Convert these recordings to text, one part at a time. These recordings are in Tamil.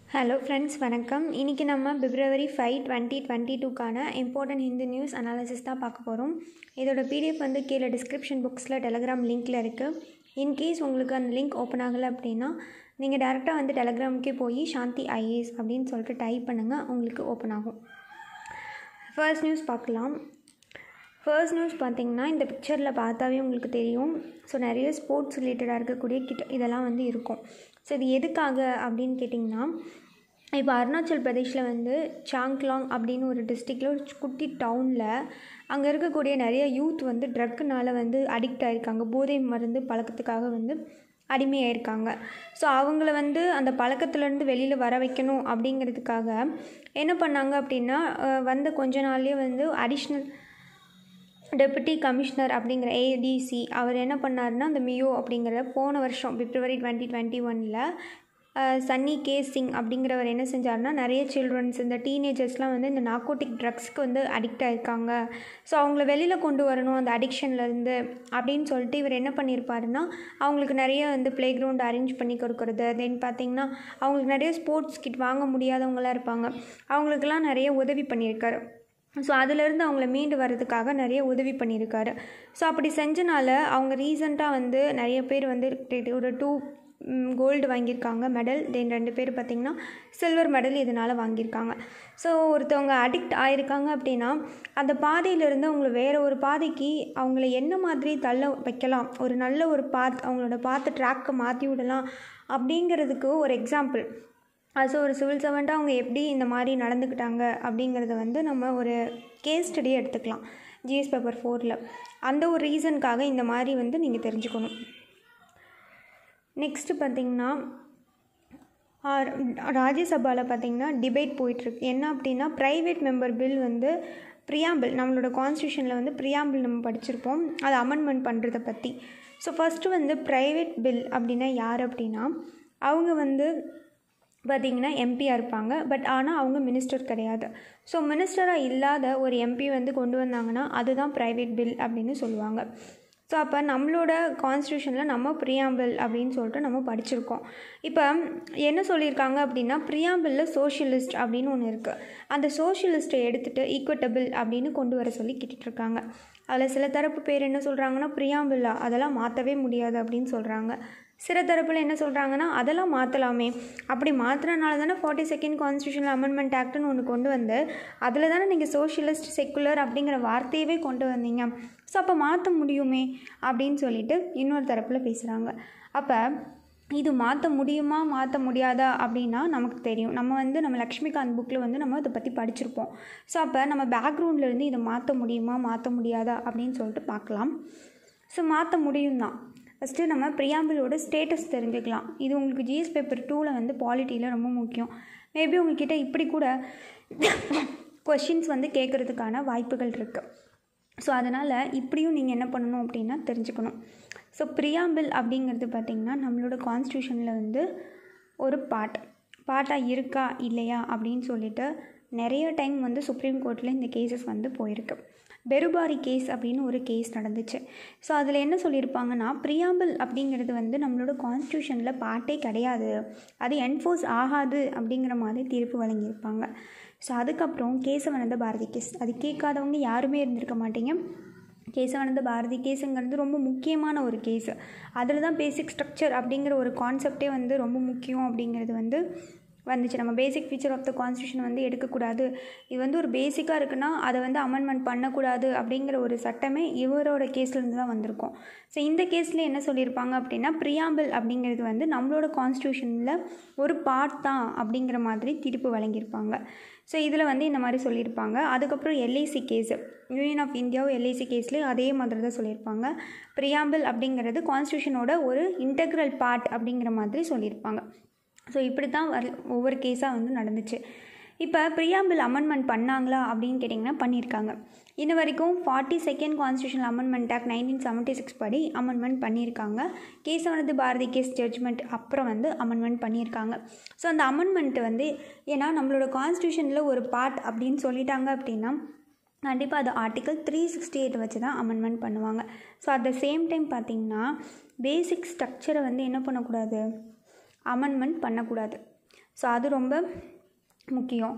ஹலோ ஃப்ரெண்ட்ஸ் வணக்கம் இன்றைக்கி நம்ம பிப்ரவரி ஃபைவ் டுவெண்ட்டி டுவெண்ட்டி டூக்கான இம்பார்ட்டன்ட் ஹிந்து நியூஸ் அனாலிசிஸ் தான் பார்க்க போகிறோம் இதோட பிடிஎஃப் வந்து கீழே டிஸ்கிரிப்ஷன் புக்ஸில் டெலகிராம் லிங்க்கில் இருக்குது இன்கேஸ் உங்களுக்கு அந்த லிங்க் ஓப்பன் ஆகலை அப்படின்னா நீங்கள் டேரெக்டாக வந்து டெலகிராமுக்கே போய் சாந்தி ஐஏஎஸ் அப்படின்னு சொல்லிட்டு டைப் பண்ணுங்கள் உங்களுக்கு ஓப்பன் ஆகும் ஃபர்ஸ்ட் நியூஸ் பார்க்கலாம் ஃபர்ஸ்ட் நியூஸ் பார்த்தீங்கன்னா இந்த பிக்சரில் பார்த்தாவே உங்களுக்கு தெரியும் ஸோ நிறைய ஸ்போர்ட்ஸ் ரிலேட்டடாக இருக்கக்கூடிய கிட்ட இதெல்லாம் வந்து இருக்கும் ஸோ இது எதுக்காக அப்படின்னு கேட்டிங்கன்னா இப்போ அருணாச்சல் பிரதேஷில் வந்து சாங்க்லாங் அப்படின்னு ஒரு டிஸ்ட்ரிக்டில் ஒரு குட்டி டவுனில் அங்கே இருக்கக்கூடிய நிறைய யூத் வந்து ட்ரக்குனால் வந்து அடிக்ட் ஆகிருக்காங்க போதை மருந்து பழக்கத்துக்காக வந்து அடிமையாயிருக்காங்க ஸோ அவங்கள வந்து அந்த பழக்கத்துலேருந்து வெளியில் வர வைக்கணும் அப்படிங்கிறதுக்காக என்ன பண்ணாங்க அப்படின்னா அஹ் வந்த கொஞ்ச நாள்லேயே வந்து அடிஷ்னல் டெபுட்டி கமிஷனர் அப்படிங்கிற ஏடிசி அவர் என்ன பண்ணாருன்னா அந்த மியோ அப்படிங்கிற போன வருஷம் பிப்ரவரி டுவெண்ட்டி டுவெண்ட்டி ஒனில் சன்னி கே சிங் அப்படிங்கிறவர் என்ன செஞ்சாருன்னா நிறைய சில்ட்ரன்ஸ் இந்த டீனேஜர்ஸ்லாம் வந்து இந்த நார்கோட்டிக் ட்ரக்ஸ்க்கு வந்து அடிக்ட் ஆகிருக்காங்க ஸோ அவங்கள வெளியில் கொண்டு வரணும் அந்த அடிக்ஷன்லேருந்து அப்படின்னு சொல்லிட்டு இவர் என்ன பண்ணியிருப்பாருன்னா அவங்களுக்கு நிறைய வந்து ப்ளே கிரவுண்ட் அரேஞ்ச் பண்ணி கொடுக்குறது தென் பார்த்திங்கன்னா அவங்களுக்கு நிறைய ஸ்போர்ட்ஸ் கிட் வாங்க முடியாதவங்களாம் இருப்பாங்க அவங்களுக்கெல்லாம் நிறைய உதவி பண்ணியிருக்காரு ஸோ அதிலேருந்து அவங்கள மீண்டு வர்றதுக்காக நிறைய உதவி பண்ணியிருக்காரு ஸோ அப்படி செஞ்சனால அவங்க ரீசண்டாக வந்து நிறைய பேர் வந்து ஒரு டூ கோல்டு வாங்கியிருக்காங்க மெடல் தென் ரெண்டு பேர் பார்த்திங்கன்னா சில்வர் மெடல் இதனால் வாங்கியிருக்காங்க ஸோ ஒருத்தவங்க அடிக்ட் ஆகிருக்காங்க அப்படின்னா அந்த பாதையிலேருந்து அவங்கள வேறு ஒரு பாதைக்கு அவங்கள என்ன மாதிரி தள்ள வைக்கலாம் ஒரு நல்ல ஒரு பாத் அவங்களோட பாத்து ட்ராக்கை மாற்றி விடலாம் அப்படிங்கிறதுக்கு ஒரு எக்ஸாம்பிள் ஸோ ஒரு சிவில் சர்வெண்ட்டாக அவங்க எப்படி இந்த மாதிரி நடந்துக்கிட்டாங்க அப்படிங்கிறத வந்து நம்ம ஒரு கேஸ் ஸ்டடியை எடுத்துக்கலாம் ஜிஎஸ் பேப்பர் ஃபோரில் அந்த ஒரு ரீசனுக்காக இந்த மாதிரி வந்து நீங்கள் தெரிஞ்சுக்கணும் நெக்ஸ்ட்டு பார்த்திங்கன்னா ராஜ்யசபாவில் பார்த்திங்கன்னா டிபேட் போயிட்டுருக்கு என்ன அப்படின்னா ப்ரைவேட் மெம்பர் பில் வந்து ப்ரியாம்பிள் நம்மளோட கான்ஸ்டியூஷனில் வந்து ப்ரியாம்பிள் நம்ம படிச்சிருப்போம் அதை அமெண்ட்மெண்ட் பண்ணுறதை பற்றி ஸோ ஃபஸ்ட்டு வந்து ப்ரைவேட் பில் அப்படின்னா யார் அப்படின்னா அவங்க வந்து பார்த்திங்கன்னா எம்பியாக இருப்பாங்க பட் ஆனால் அவங்க மினிஸ்டர் கிடையாது ஸோ மினிஸ்டராக இல்லாத ஒரு எம்பி வந்து கொண்டு வந்தாங்கன்னா அதுதான் ப்ரைவேட் பில் அப்படின்னு சொல்லுவாங்க ஸோ அப்போ நம்மளோட கான்ஸ்டியூஷனில் நம்ம ப்ரியாம்பிள் அப்படின்னு சொல்லிட்டு நம்ம படிச்சிருக்கோம் இப்போ என்ன சொல்லியிருக்காங்க அப்படின்னா ப்ரியாம்பிளில் சோஷியலிஸ்ட் அப்படின்னு ஒன்று இருக்குது அந்த சோஷியலிஸ்ட்டை எடுத்துகிட்டு ஈக்குவட்டபிள் அப்படின்னு கொண்டு வர சொல்லி கேட்டுட்ருக்காங்க அதில் சில தரப்பு பேர் என்ன சொல்கிறாங்கன்னா ப்ரியாம்பிளா அதெல்லாம் மாற்றவே முடியாது அப்படின்னு சொல்கிறாங்க சில தரப்பில் என்ன சொல்கிறாங்கன்னா அதெல்லாம் மாற்றலாமே அப்படி மாற்றுறனால தானே ஃபார்ட்டி செகண்ட் கான்ஸ்டியூஷனல் அமெண்ட்மெண்ட் ஆக்ட்னு ஒன்று கொண்டு வந்து அதில் தானே நீங்கள் சோஷியலிஸ்ட் செக்குலர் அப்படிங்கிற வார்த்தையவே கொண்டு வந்தீங்க ஸோ அப்போ மாற்ற முடியுமே அப்படின்னு சொல்லிட்டு இன்னொரு தரப்பில் பேசுகிறாங்க அப்போ இது மாற்ற முடியுமா மாற்ற முடியாதா அப்படின்னா நமக்கு தெரியும் நம்ம வந்து நம்ம லக்ஷ்மிகாந்த் புக்கில் வந்து நம்ம இதை பற்றி படிச்சிருப்போம் ஸோ அப்போ நம்ம பேக்ரவுண்ட்லேருந்து இதை மாற்ற முடியுமா மாற்ற முடியாதா அப்படின்னு சொல்லிட்டு பார்க்கலாம் ஸோ மாற்ற முடியும் தான் ஃபஸ்ட்டு நம்ம ப்ரியாம்பிளோட ஸ்டேட்டஸ் தெரிஞ்சுக்கலாம் இது உங்களுக்கு ஜிஎஸ் பேப்பர் டூவில் வந்து பாலிட்டியில் ரொம்ப முக்கியம் மேபி உங்ககிட்ட இப்படி கூட கொஷின்ஸ் வந்து கேட்குறதுக்கான வாய்ப்புகள் இருக்குது ஸோ அதனால் இப்படியும் நீங்கள் என்ன பண்ணணும் அப்படின்னா தெரிஞ்சுக்கணும் ஸோ ப்ரியாம்பிள் அப்படிங்கிறது பார்த்திங்கன்னா நம்மளோட கான்ஸ்டியூஷனில் வந்து ஒரு பாட் பாட்டாக இருக்கா இல்லையா அப்படின்னு சொல்லிட்டு நிறைய டைம் வந்து சுப்ரீம் கோர்ட்டில் இந்த கேசஸ் வந்து போயிருக்கு பெருபாரி கேஸ் அப்படின்னு ஒரு கேஸ் நடந்துச்சு ஸோ அதில் என்ன சொல்லியிருப்பாங்கன்னா ப்ரியாம்பிள் அப்படிங்கிறது வந்து நம்மளோட கான்ஸ்டியூஷனில் பாட்டே கிடையாது அது என்ஃபோர்ஸ் ஆகாது அப்படிங்கிற மாதிரி தீர்ப்பு வழங்கியிருப்பாங்க ஸோ அதுக்கப்புறம் கேசவனந்த பாரதி கேஸ் அது கேட்காதவங்க யாருமே இருந்திருக்க மாட்டீங்க கேசவானந்த பாரதி கேஸுங்கிறது ரொம்ப முக்கியமான ஒரு கேஸு அதில் தான் பேசிக் ஸ்ட்ரக்சர் அப்படிங்கிற ஒரு கான்செப்டே வந்து ரொம்ப முக்கியம் அப்படிங்கிறது வந்து வந்துச்சு நம்ம basic feature of the constitution வந்து எடுக்கக்கூடாது இது வந்து ஒரு பேசிக்காக இருக்குன்னா அதை வந்து அமெண்ட்மெண்ட் பண்ணக்கூடாது அப்படிங்கிற ஒரு சட்டமே இவரோட கேஸ்லேருந்து தான் வந்திருக்கும் ஸோ இந்த கேஸில் என்ன சொல்லியிருப்பாங்க அப்படின்னா ப்ரியாம்பிள் அப்படிங்கிறது வந்து நம்மளோட கான்ஸ்டியூஷனில் ஒரு பார்ட் தான் அப்படிங்கிற மாதிரி தீர்ப்பு வழங்கியிருப்பாங்க ஸோ இதில் வந்து இந்த மாதிரி சொல்லியிருப்பாங்க அதுக்கப்புறம் எல்ஐசி கேஸு யூனியன் ஆஃப் இந்தியாவும் எல்ஐசி கேஸ்லேயும் அதே மாதிரி தான் சொல்லியிருப்பாங்க ப்ரியாம்பிள் அப்படிங்கிறது கான்ஸ்டியூஷனோட ஒரு இன்டெக்ரல் பார்ட் அப்படிங்கிற மாதிரி சொல்லியிருப்பாங்க ஸோ இப்படி தான் வர ஒவ்வொரு கேஸாக வந்து நடந்துச்சு இப்போ ப்ரியாம்பிள் அமெண்ட்மெண்ட் பண்ணாங்களா அப்படின்னு கேட்டிங்கன்னா பண்ணியிருக்காங்க இன்ன வரைக்கும் forty second constitution amendment act nineteen seventy six படி அமெண்ட்மெண்ட் பண்ணியிருக்காங்க கேசவனது பாரதி கேஸ் ஜட்ஜ்மெண்ட் அப்புறம் வந்து அமெண்ட்மெண்ட் பண்ணியிருக்காங்க ஸோ அந்த அமெண்ட்மெண்ட் வந்து ஏன்னா நம்மளோட கான்ஸ்டியூஷனில் ஒரு பார்ட் அப்படின்னு சொல்லிட்டாங்க அப்படின்னா கண்டிப்பாக அது ஆர்டிக்கல் த்ரீ சிக்ஸ்டி எயிட் வச்சு தான் அமெண்ட்மெண்ட் பண்ணுவாங்க so at the same time பார்த்திங்கன்னா பேசிக் ஸ்ட்ரக்சரை வந்து என்ன பண்ணக்கூடாது அமெண்ட்மெண்ட் பண்ணக்கூடாது ஸோ அது ரொம்ப முக்கியம்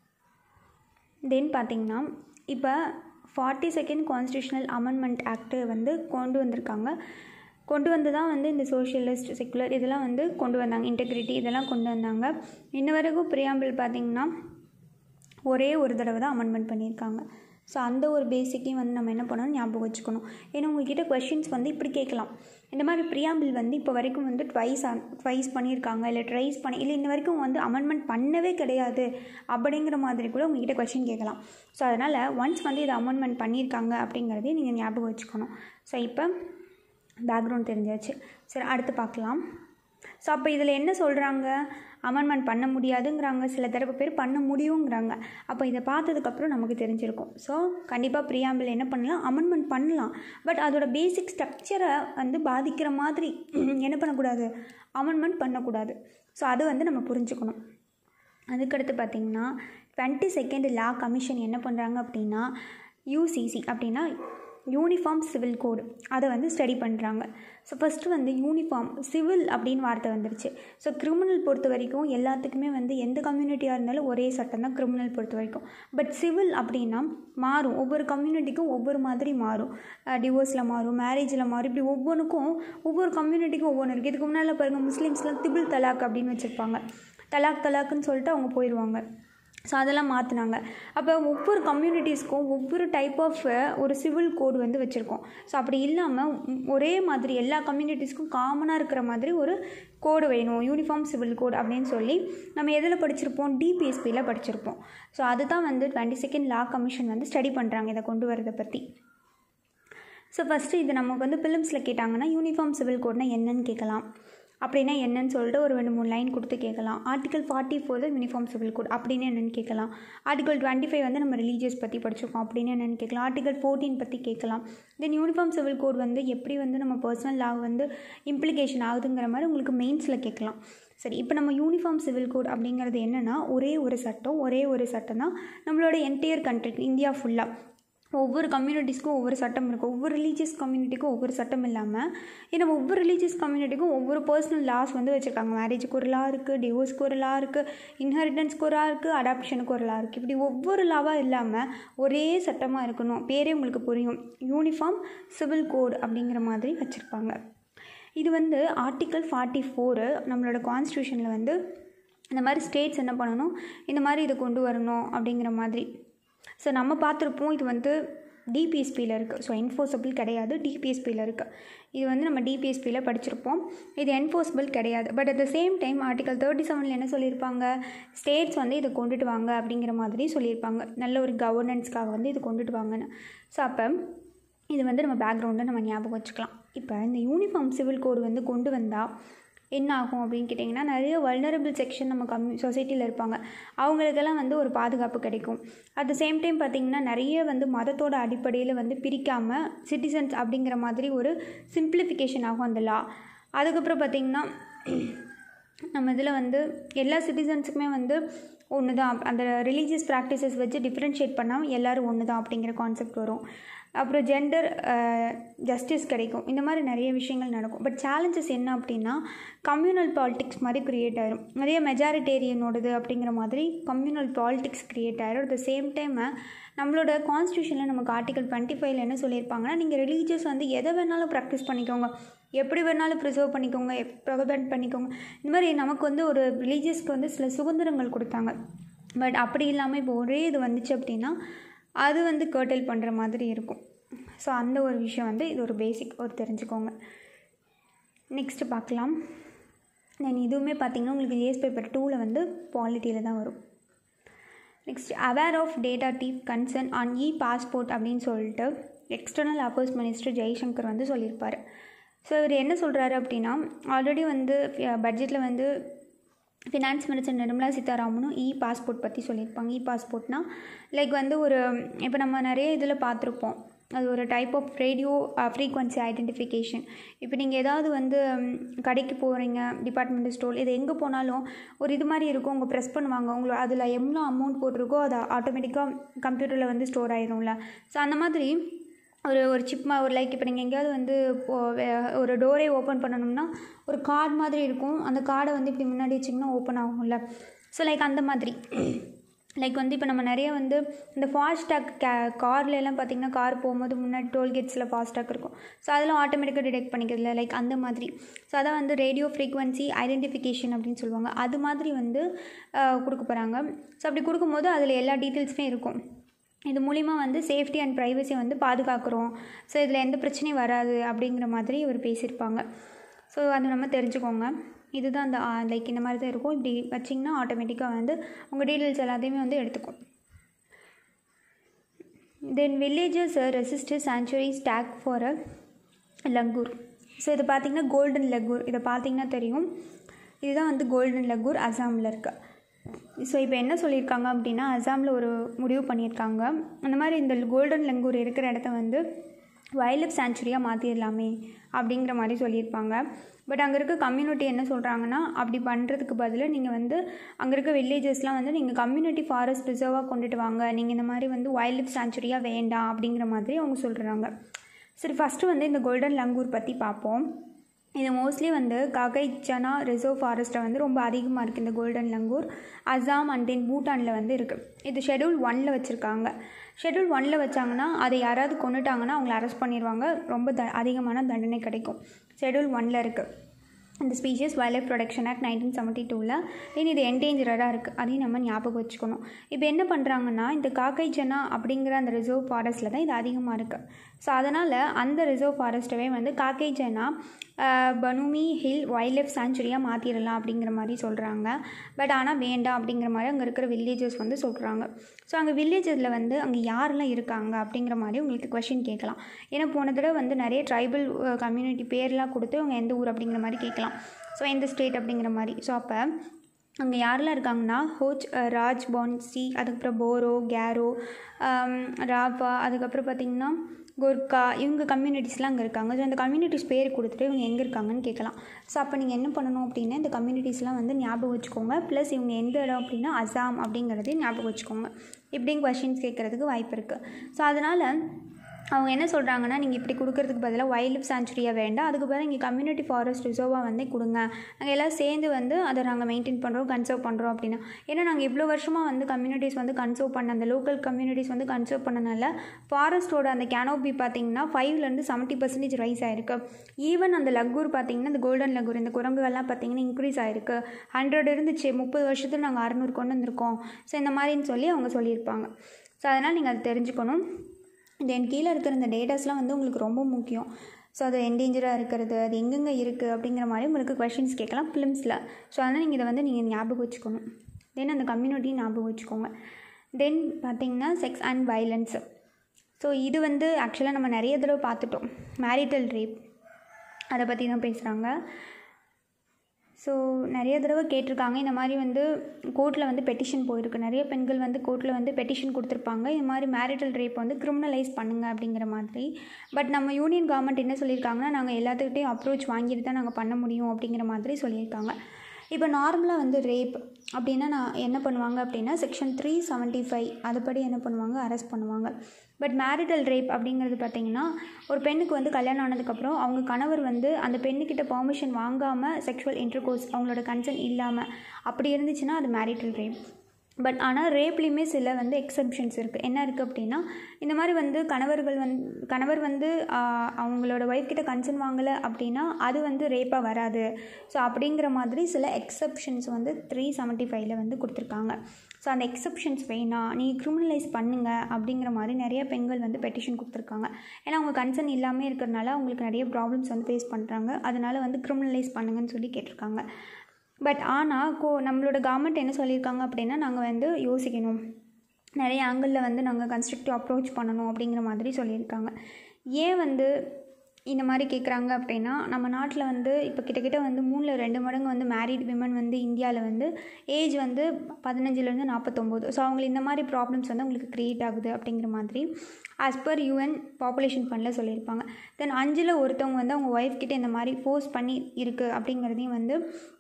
தென் பார்த்திங்கன்னா இப்போ forty second constitutional amendment act வந்து கொண்டு வந்திருக்காங்க கொண்டு வந்து தான் வந்து இந்த சோஷியலிஸ்ட் செக்குலர் இதெல்லாம் வந்து கொண்டு வந்தாங்க இன்டெகிரிட்டி இதெல்லாம் கொண்டு வந்தாங்க இன்ன வரைக்கும் பிரியாம்பிள் பார்த்திங்கன்னா ஒரே ஒரு தடவை தான் அமெண்ட்மெண்ட் பண்ணியிருக்காங்க ஸோ அந்த ஒரு பேசிக்கையும் வந்து நம்ம என்ன பண்ணணும் ஞாபகம் வச்சுக்கணும் ஏன்னா உங்கள்கிட்ட கொஷின்ஸ் வந்து இப்படி கேட்கலாம் இந்த மாதிரி ப்ரியாம்பிள் வந்து இப்போ வரைக்கும் வந்து ட்வைஸ் ட்வைஸ் பண்ணியிருக்காங்க இல்லை ட்ரைஸ் பண்ணி இல்லை இன்ன வரைக்கும் வந்து அமெண்ட்மெண்ட் பண்ணவே கிடையாது அப்படிங்கிற மாதிரி கூட உங்ககிட்ட கொஷின் கேட்கலாம் ஸோ அதனால் ஒன்ஸ் வந்து இதை அமெண்ட்மெண்ட் பண்ணியிருக்காங்க அப்படிங்கிறதையும் நீங்கள் ஞாபகம் வச்சுக்கணும் ஸோ இப்போ பேக்ரவுண்ட் தெரிஞ்சாச்சு சரி அடுத்து பார்க்கலாம் ஸோ அப்போ இதில் என்ன சொல்கிறாங்க அமெண்ட்மெண்ட் பண்ண முடியாதுங்கிறாங்க சில தரப்பு பேர் பண்ண முடியுங்கிறாங்க அப்போ இதை பார்த்ததுக்கப்புறம் நமக்கு தெரிஞ்சிருக்கும் ஸோ கண்டிப்பாக ப்ரியாம்பிள் என்ன பண்ணலாம் அமெண்ட்மெண்ட் பண்ணலாம் பட் அதோட பேசிக் ஸ்ட்ரக்சரை வந்து பாதிக்கிற மாதிரி என்ன பண்ணக்கூடாது அமெண்ட்மெண்ட் பண்ணக்கூடாது ஸோ அது வந்து நம்ம புரிஞ்சுக்கணும் அதுக்கடுத்து பார்த்திங்கன்னா டுவெண்ட்டி செகண்ட் லா கமிஷன் என்ன பண்ணுறாங்க அப்படின்னா யூசிசி அப்படின்னா யூனிஃபார்ம் சிவில் கோடு அதை வந்து ஸ்டடி பண்ணுறாங்க ஸோ ஃபஸ்ட்டு வந்து யூனிஃபார்ம் சிவில் அப்படின்னு வார்த்தை வந்துருச்சு ஸோ கிரிமினல் பொறுத்த வரைக்கும் எல்லாத்துக்குமே வந்து எந்த கம்யூனிட்டியாக இருந்தாலும் ஒரே சட்டம் தான் கிரிமினல் பொறுத்த வரைக்கும் பட் சிவில் அப்படின்னா மாறும் ஒவ்வொரு கம்யூனிட்டிக்கும் ஒவ்வொரு மாதிரி மாறும் டிவோர்ஸில் மாறும் மேரேஜில் மாறும் இப்படி ஒவ்வொன்றுக்கும் ஒவ்வொரு கம்யூனிட்டிக்கும் ஒவ்வொன்று இருக்குது இதுக்கு முன்னால் பாருங்கள் முஸ்லீம்ஸ்லாம் திபிள் தலாக் அப்படின்னு வச்சுருப்பாங்க தலாக் தலாக்குன்னு சொல்லிட்டு அவங்க போயிடுவாங்க ஸோ அதெல்லாம் மாற்றினாங்க அப்போ ஒவ்வொரு கம்யூனிட்டிஸ்க்கும் ஒவ்வொரு டைப் ஆஃப் ஒரு சிவில் கோடு வந்து வச்சுருக்கோம் ஸோ அப்படி இல்லாமல் ஒரே மாதிரி எல்லா கம்யூனிட்டிஸ்க்கும் காமனாக இருக்கிற மாதிரி ஒரு கோடு வேணும் யூனிஃபார்ம் சிவில் கோட் அப்படின்னு சொல்லி நம்ம எதில் படிச்சிருப்போம் டிபிஎஸ்பியில் படிச்சிருப்போம் ஸோ அதுதான் வந்து டுவெண்ட்டி செகண்ட் லா கமிஷன் வந்து ஸ்டடி பண்ணுறாங்க இதை கொண்டு வரதை பற்றி ஸோ ஃபஸ்ட்டு இது நமக்கு வந்து ஃபிலிம்ஸில் கேட்டாங்கன்னா யூனிஃபார்ம் சிவில் கோட்னா என்னன்னு கேட்கலாம் அப்படின்னா என்னன்னு சொல்லிட்டு ஒரு ரெண்டு மூணு லைன் கொடுத்து கேட்கலாம் ஆர்டிகல் ஃபார்ட்டி ஃபோர் தான் யூனிஃபார்ம் சிவில் கோட் அப்படின்னு என்னென்னு கேட்கலாம் ஆர்டிகல் டுவெண்ட்டி ஃபைவ் வந்து நம்ம ரிலீஜியஸ் பற்றி படிச்சிருக்கோம் அப்படின்னு என்னென்னு கேட்கலாம் ஆர்டிகல் ஃபோர்டீன் பற்றி கேட்கலாம் தென் யூனிஃபார்ம் சிவில் கோட் வந்து எப்படி வந்து நம்ம பர்சனல் லா வந்து இம்ப்ளிகேஷன் ஆகுதுங்கிற மாதிரி உங்களுக்கு மெயின்ஸில் கேட்கலாம் சரி இப்போ நம்ம யூனிஃபார்ம் சிவில் கோட் அப்படிங்கிறது என்னென்னா ஒரே ஒரு சட்டம் ஒரே ஒரு சட்டம் தான் நம்மளோட என்டையர் கண்ட்ரி இந்தியா ஃபுல்லாக ஒவ்வொரு கம்யூனிட்டிஸ்க்கும் ஒவ்வொரு சட்டம் இருக்கும் ஒவ்வொரு ரிலீஜியஸ் கம்யூனிட்டிக்கும் ஒவ்வொரு சட்டம் இல்லாமல் ஏன்னா ஒவ்வொரு ரிலீஜியஸ் கம்யூனிட்டிக்கும் ஒவ்வொரு பர்சனல் லாஸ் வந்து வச்சுருக்காங்க மேரேஜுக்கு ஒரு லா இருக்குது டிவோர்ஸ்க்கு ஒரு லா இருக்குது இன்ஹெரிட்டன்ஸ்க்கு ஒரு லா இருக்குது அடாப்ஷனுக்கு ஒரு லா இருக்குது இப்படி ஒவ்வொரு லாவாக இல்லாமல் ஒரே சட்டமாக இருக்கணும் பேரே உங்களுக்கு புரியும் யூனிஃபார்ம் சிவில் கோட் அப்படிங்கிற மாதிரி வச்சுருப்பாங்க இது வந்து ஆர்டிக்கல் ஃபார்ட்டி ஃபோரு நம்மளோட கான்ஸ்டியூஷனில் வந்து இந்த மாதிரி ஸ்டேட்ஸ் என்ன பண்ணணும் இந்த மாதிரி இதை கொண்டு வரணும் அப்படிங்கிற மாதிரி ஸோ நம்ம பார்த்துருப்போம் இது வந்து டிபிஎஸ்பியில் இருக்குது ஸோ என்ஃபோர்ஸபிள் கிடையாது டிபிஎஸ்பியில் இருக்குது இது வந்து நம்ம டிபிஎஸ்பியில் படிச்சிருப்போம் இது என்ஃபோர்ஸபிள் கிடையாது but at the same time article thirty செவனில் என்ன சொல்லியிருப்பாங்க ஸ்டேட்ஸ் வந்து இதை கொண்டுட்டு வாங்க அப்படிங்கிற மாதிரி சொல்லியிருப்பாங்க நல்ல ஒரு கவர்னன்ஸ்க்காக வந்து இது கொண்டுட்டு வாங்கன்னு ஸோ அப்போ இது வந்து நம்ம பேக்ரவுண்டை நம்ம ஞாபகம் வச்சுக்கலாம் இப்போ இந்த யூனிஃபார்ம் சிவில் கோடு வந்து கொண்டு வந்தால் என்ன ஆகும் அப்படின்னு கேட்டிங்கன்னா நிறைய வல்னரபிள் செக்ஷன் நம்ம கம்யூ சொசைட்டியில் இருப்பாங்க அவங்களுக்கெல்லாம் வந்து ஒரு பாதுகாப்பு கிடைக்கும் அட் த சேம் டைம் பார்த்திங்கன்னா நிறைய வந்து மதத்தோட அடிப்படையில் வந்து பிரிக்காமல் சிட்டிசன்ஸ் அப்படிங்கிற மாதிரி ஒரு சிம்பிளிஃபிகேஷன் ஆகும் அந்த லா அதுக்கப்புறம் பார்த்திங்கன்னா நம்ம இதில் வந்து எல்லா சிட்டிசன்ஸுக்குமே வந்து ஒன்று தான் அந்த ரிலீஜியஸ் ப்ராக்டிசஸ் வச்சு டிஃப்ரென்ஷியேட் பண்ணாமல் எல்லோரும் ஒன்று தான் அப்படிங்கிற கான்செப்ட் வரும் அப்புறம் ஜெண்டர் ஜஸ்டிஸ் கிடைக்கும் இந்த மாதிரி நிறைய விஷயங்கள் நடக்கும் பட் சேலஞ்சஸ் என்ன அப்படின்னா கம்யூனல் பாலிட்டிக்ஸ் மாதிரி க்ரியேட் ஆயிரும் நிறைய மெஜாரிட்டேரியனோடது அப்படிங்கிற மாதிரி கம்யூனல் பாலிட்டிக்ஸ் க்ரியேட் ஆயிரும் அட் த சேம் டைம் நம்மளோட கான்ஸ்டியூஷனில் நமக்கு ஆர்டிகல் டுவெண்ட்டி ஃபைவ்ல என்ன சொல்லியிருப்பாங்கன்னா நீங்கள் ரிலீஜியஸ் வந்து எதை வேணாலும் ப்ராக்டிஸ் பண்ணிக்கோங்க எப்படி வேணாலும் ப்ரிசர்வ் பண்ணிக்கோங்க ப்ரொவெண்ட் பண்ணிக்கோங்க இந்த மாதிரி நமக்கு வந்து ஒரு ரிலீஜியஸ்க்கு வந்து சில சுதந்திரங்கள் கொடுத்தாங்க பட் அப்படி இல்லாமல் இப்போ ஒரே இது வந்துச்சு அப்படின்னா அது வந்து கேர்டல் பண்ணுற மாதிரி இருக்கும் ஸோ அந்த ஒரு விஷயம் வந்து இது ஒரு பேசிக் ஒரு தெரிஞ்சுக்கோங்க நெக்ஸ்ட்டு பார்க்கலாம் தென் இதுவுமே பார்த்திங்கன்னா உங்களுக்கு ஜேஎஸ் பேப்பர் டூவில் வந்து பாலிட்டியில் தான் வரும் next aware of data deep concern on e passport அப்படின்னு சொல்லிட்டு எக்ஸ்டர்னல் அஃபேர்ஸ் மினிஸ்டர் ஜெய்சங்கர் வந்து சொல்லியிருப்பார் ஸோ இவர் என்ன சொல்கிறாரு அப்படின்னா ஆல்ரெடி வந்து பட்ஜெட்டில் வந்து ஃபினான்ஸ் மினிஸ்டர் நிர்மலா சீதாராமனும் இ பாஸ்போர்ட் பற்றி சொல்லியிருப்பாங்க இ பாஸ்போர்ட்னா லைக் வந்து ஒரு இப்போ நம்ம நிறைய இதில் பார்த்துருப்போம் அது ஒரு type of radio frequency identification இப்போ நீங்கள் ஏதாவது வந்து கடைக்கு போகிறீங்க டிபார்ட்மெண்டல் ஸ்டோர் இது எங்கே போனாலும் ஒரு இது மாதிரி இருக்கும் உங்கள் ப்ரெஸ் பண்ணுவாங்க உங்களோட அதில் எவ்வளோ அமௌண்ட் போட்டிருக்கோ அது ஆட்டோமேட்டிக்காக கம்ப்யூட்டரில் வந்து ஸ்டோர் ஆயிரும்ல ஸோ அந்த மாதிரி ஒரு ஒரு சிப்மா ஒரு லைக் இப்போ நீங்கள் எங்கேயாவது வந்து ஒரு டோரே ஓப்பன் பண்ணணும்னா ஒரு கார்டு மாதிரி இருக்கும் அந்த கார்டை வந்து இப்படி முன்னாடி வச்சிங்கன்னா ஓப்பன் ஆகும்ல ஸோ லைக் அந்த மாதிரி லைக் வந்து இப்போ நம்ம நிறைய வந்து இந்த ஃபாஸ்டாக் கே கார்ல எல்லாம் பார்த்தீங்கன்னா கார் போகும்போது முன்னாடி டோல்கேட்ஸில் ஃபாஸ்டாக் இருக்கும் ஸோ அதெல்லாம் ஆட்டோமேட்டிக்காக டிடெக்ட் பண்ணிக்கிறதுல லைக் அந்த மாதிரி ஸோ அதான் வந்து ரேடியோ ஃப்ரீக்வன்சி ஐடென்டிஃபிகேஷன் அப்படின்னு சொல்லுவாங்க அது மாதிரி வந்து ஆஹ், கொடுக்க போகிறாங்க ஸோ அப்படி கொடுக்கும்போது அதில் எல்லா டீட்டெயில்ஸுமே இருக்கும் இது மூலிமா வந்து சேஃப்டி அண்ட் ப்ரைவசியை வந்து பாதுகாக்கிறோம் ஸோ இதில் எந்த பிரச்சனையும் வராது அப்படிங்கிற மாதிரி இவர் பேசியிருப்பாங்க ஸோ அது நம்ம தெரிஞ்சுக்கோங்க இதுதான் அந்த லைக் இந்த மாதிரி தான் இருக்கும் இப்படி வச்சிங்கன்னா ஆட்டோமேட்டிக்காக வந்து உங்கள் டீட்டெயில்ஸ் எல்லாத்தையுமே வந்து எடுத்துக்கும் then villages resist sanctuaries take for a langur so இது பார்த்தீங்கன்னா கோல்டன் லங்கூர் இதை பார்த்தீங்கன்னா தெரியும் இதுதான் வந்து கோல்டன் லங்கூர் அசாமில் இருக்கு ஸோ இப்போ என்ன சொல்லியிருக்காங்க அப்படின்னா அசாமில் ஒரு முடிவு பண்ணியிருக்காங்க அந்த மாதிரி இந்த கோல்டன் லங்கூர் இருக்கிற இடத்த வந்து வைல்ட் லைஃப் சாங்சுரியாக மாற்றிடலாமே அப்படிங்கிற மாதிரி சொல்லியிருப்பாங்க பட் அங்கே இருக்க கம்யூனிட்டி என்ன சொல்கிறாங்கன்னா அப்படி பண்ணுறதுக்கு பதிலாக நீங்கள் வந்து அங்கே இருக்க வில்லேஜஸ்லாம் வந்து நீங்கள் கம்யூனிட்டி ஃபாரஸ்ட் ரிசர்வாக கொண்டுட்டு வாங்க நீங்கள் இந்த மாதிரி வந்து வைல்ட் லைஃப் சாங்சுரியாக வேண்டாம் அப்படிங்கிற மாதிரி அவங்க சொல்கிறாங்க சரி ஃபஸ்ட்டு வந்து இந்த கோல்டன் லங்கூர் பற்றி பார்ப்போம் இது மோஸ்ட்லி வந்து ககைச்சனா ரிசர்வ் ஃபாரஸ்ட்டை வந்து ரொம்ப அதிகமாக இருக்குது இந்த golden langur Assam and then பூட்டானில் வந்து இருக்குது இது ஷெடியூல் ஒனில் வச்சுருக்காங்க ஷெடியூல் ஒனில் வச்சாங்கன்னா அதை யாராவது கொண்டுட்டாங்கன்னா அவங்கள அரெஸ்ட் பண்ணிடுவாங்க ரொம்ப த அதிகமான தண்டனை கிடைக்கும் ஷெடியூல் ஒனில் இருக்குது இந்த species wild life protection act nineteen seventy டூவில் தென் இது என்டேஞ்சராக இருக்குது அதையும் நம்ம ஞாபகம் வச்சுக்கணும் இப்போ என்ன பண்ணுறாங்கன்னா இந்த காக்கைச்சனா அப்படிங்கிற அந்த ரிசர்வ் ஃபாரஸ்ட்டில் தான் இது அதிகமாக இருக்குது ஸோ அதனால் அந்த ரிசர்வ் ஃபாரஸ்ட்டவே வந்து காக்கைச்சனா பனுமி ஹில் வைல்ட் லைஃப் சாங்சுரியாக மாற்றிடலாம் அப்படிங்கிற மாதிரி சொல்கிறாங்க பட் ஆனால் வேண்டாம் அப்படிங்கிற மாதிரி அங்கே இருக்கிற வில்லேஜஸ் வந்து சொல்கிறாங்க ஸோ அங்கே வில்லேஜஸில் வந்து அங்கே யாரெல்லாம் இருக்காங்க அப்படிங்கிற மாதிரி உங்களுக்கு கொஷின் கேட்கலாம் ஏன்னா போன தடவை வந்து நிறைய ட்ரைபல் கம்யூனிட்டி பேர்லாம் கொடுத்து அவங்க எந்த ஊர் அப்படிங்கிற மாதிரி கேட்கலாம் ஸோ எந்த ஸ்டேட் அப்படிங்கிற மாதிரி ஸோ அப்போ அங்கே யாரெல்லாம் இருக்காங்கன்னா ஹோச் அஹ், ராஜ் பான்சி அதுக்கப்புறம் போரோ கேரோ ஆம், ராவா அதுக்கப்புறம் பார்த்திங்கன்னா கோர்க்கா இவங்க கம்யூனிட்டிஸ்லாம் அங்கே இருக்காங்க ஸோ அந்த கம்யூனிட்டிஸ் பேர் கொடுத்துட்டு இவங்க எங்கே இருக்காங்கன்னு கேட்கலாம் ஸோ அப்போ நீங்கள் என்ன பண்ணணும் அப்படின்னா இந்த கம்யூனிட்டிஸ்லாம் வந்து ஞாபகம் வச்சுக்கோங்க ப்ளஸ் இவங்க எந்த இடம் அப்படின்னா அசாம் அப்படிங்கிறதையும் ஞாபகம் வச்சுக்கோங்க இப்படியும் கொஷின்ஸ் கேட்குறதுக்கு வாய்ப்பு இருக்குது ஸோ அதனால் அவங்க என்ன சொல்கிறாங்கன்னா நீங்கள் இப்படி கொடுக்கறதுக்கு பதிலாக வைல்ட் லைஃப் சாங்சுரியாக வேண்டாம் அதுக்கு பதிலாக இங்கே கம்யூனிட்டி ஃபாரஸ்ட் ரிசர்வாக வந்து கொடுங்க நாங்கள் எல்லாம் சேர்ந்து வந்து அதை நாங்கள் மெயின்டைன் பண்ணுறோம் கன்சர்வ் பண்ணுறோம் அப்படின்னா ஏன்னா நாங்கள் இவ்வளோ வருஷமாக வந்து கம்யூனிட்டிஸ் வந்து கன்சர்வ் பண்ண அந்த லோக்கல் கம்யூனிட்டிஸ் வந்து கன்சர்வ் பண்ணனால ஃபாரஸ்ட்டோட அந்த கேனோபி பார்த்தீங்கன்னா ஃபைவ்லேருந்து செவன்ட்டி பர்சன்டேஜ் ரைஸ் ஆயிருக்கு ஈவன் அந்த லக்கூர் பார்த்தீங்கன்னா இந்த கோல்டன் லக்கூர் இந்த குரங்குகள்லாம் பார்த்தீங்கன்னா இன்க்ரீஸ் ஆயிருக்கு ஹண்ட்ரட் இருந்துச்சு முப்பது வருஷத்துல நாங்கள் அறநூறு கொண்டு வந்திருக்கோம் ஸோ இந்த மாதிரின்னு சொல்லி அவங்க சொல்லியிருப்பாங்க ஸோ அதனால் நீங்கள் அதை தெரிஞ்சுக்கணும் தென் கீழே இருக்கிற இந்த டேட்டாஸ்லாம் வந்து உங்களுக்கு ரொம்ப முக்கியம் ஸோ அது என்டேஞ்சராக இருக்கிறது அது எங்கெங்கே இருக்குது அப்படிங்கிற மாதிரி உங்களுக்கு கொஷின்ஸ் கேட்கலாம் ஃபிலிம்ஸில் ஸோ அதனால் நீங்கள் இதை வந்து நீங்கள் ஞாபகம் வச்சுக்கணும் தென் அந்த கம்யூனிட்டி ஞாபகம் வச்சுக்கோங்க தென் பார்த்தீங்கன்னா செக்ஸ் அண்ட் வைலன்ஸ் ஸோ இது வந்து ஆக்சுவலாக நம்ம நிறைய தடவை பார்த்துட்டோம் மேரிட்டல் ரேப் அதை பற்றி தான் பேசுகிறாங்க ஸோ நிறைய தடவை கேட்டிருக்காங்க இந்த மாதிரி வந்து கோர்ட்டில் வந்து பெட்டிஷன் போயிருக்கு நிறைய பெண்கள் வந்து கோர்ட்டில் வந்து பெட்டிஷன் கொடுத்துருப்பாங்க இந்த மாதிரி மேரிட்டல் ரேப் வந்து கிரிமினலைஸ் பண்ணுங்க அப்படிங்கிற மாதிரி பட் நம்ம யூனியன் கவர்மெண்ட் என்ன சொல்லியிருக்காங்கன்னா நாங்கள் எல்லாத்துக்கிட்டையும் அப்ரோச் வாங்கிட்டு தான் நாங்கள் பண்ண முடியும் அப்படிங்கிற மாதிரி சொல்லியிருக்காங்க இப்போ நார்மலாக வந்து ரேப் அப்படின்னா நான் என்ன பண்ணுவாங்க அப்படின்னா செக்ஷன் த்ரீ செவன்ட்டி ஃபைவ் அதுபடி என்ன பண்ணுவாங்க அரெஸ்ட் பண்ணுவாங்க பட் மேரிட்டல் ரேப் அப்படிங்கிறது பார்த்தீங்கன்னா ஒரு பெண்ணுக்கு வந்து கல்யாணம் ஆனதுக்கப்புறம் அவங்க கணவர் வந்து அந்த பெண்ணுக்கிட்ட பெர்மிஷன் வாங்காமல் செக்ஷுவல் இன்டர்கோர்ஸ் அவங்களோட கன்சர்ன் இல்லாமல் அப்படி இருந்துச்சுன்னா அது மேரிட்டல் ரேப் பட் ஆனால் ரேப்லேயுமே சில வந்து எக்ஸப்ஷன்ஸ் இருக்குது என்ன இருக்குது அப்படின்னா இந்த மாதிரி வந்து கணவர்கள் வந்து கணவர் வந்து ஆஹ், அவங்களோட ஒய்ஃப் கிட்ட கன்சர்ன் வாங்கலை அப்படின்னா அது வந்து ரேப்பாக வராது ஸோ அப்படிங்கிற மாதிரி சில எக்ஸப்ஷன்ஸ் வந்து த்ரீ செவன்ட்டி ஃபைவ்ல வந்து கொடுத்துருக்காங்க ஸோ அந்த எக்ஸப்ஷன்ஸ் வேணாம் நீ கிரிமினலைஸ் பண்ணுங்க அப்படிங்கிற மாதிரி நிறைய பெண்கள் வந்து பெட்டிஷன் கொடுத்துருக்காங்க ஏன்னா அவங்க கன்சர்ன் இல்லாமல் இருக்கிறனால அவங்களுக்கு நிறைய ப்ராப்ளம்ஸ் வந்து ஃபேஸ் பண்ணுறாங்க அதனால வந்து கிரிமினலைஸ் பண்ணுங்கன்னு சொல்லி கேட்டிருக்காங்க பட் ஆனால் கோ நம்மளோட கவர்மெண்ட் என்ன சொல்லியிருக்காங்க அப்படின்னா நாங்கள் வந்து யோசிக்கணும் நிறைய ஆங்கிளில் வந்து நாங்கள் கன்ஸ்ட்ரக்டிவ் அப்ரோச் பண்ணணும் அப்படிங்கிற மாதிரி சொல்லியிருக்காங்க ஏன் வந்து இந்த மாதிரி கேட்குறாங்க அப்படின்னா நம்ம நாட்டில் வந்து இப்போ கிட்டத்தட்ட வந்து மூணில் ரெண்டு மடங்கு வந்து மேரிட் விமன் வந்து இந்தியாவில் வந்து ஏஜ் வந்து பதினஞ்சுலேருந்து நாற்பத்தொம்போது ஸோ அவங்களுக்கு இந்த மாதிரி ப்ராப்ளம்ஸ் வந்து அவங்களுக்கு க்ரியேட் ஆகுது அப்படிங்கிற மாதிரி ஆஸ் பர் யூஎன் பாப்புலேஷன் ஃபண்டில் சொல்லியிருப்பாங்க தென் அஞ்சில் ஒருத்தவங்க வந்து அவங்க ஒய்ஃப் கிட்ட இந்த மாதிரி ஃபோர்ஸ் பண்ணி இருக்குது அப்படிங்கிறதையும் வந்து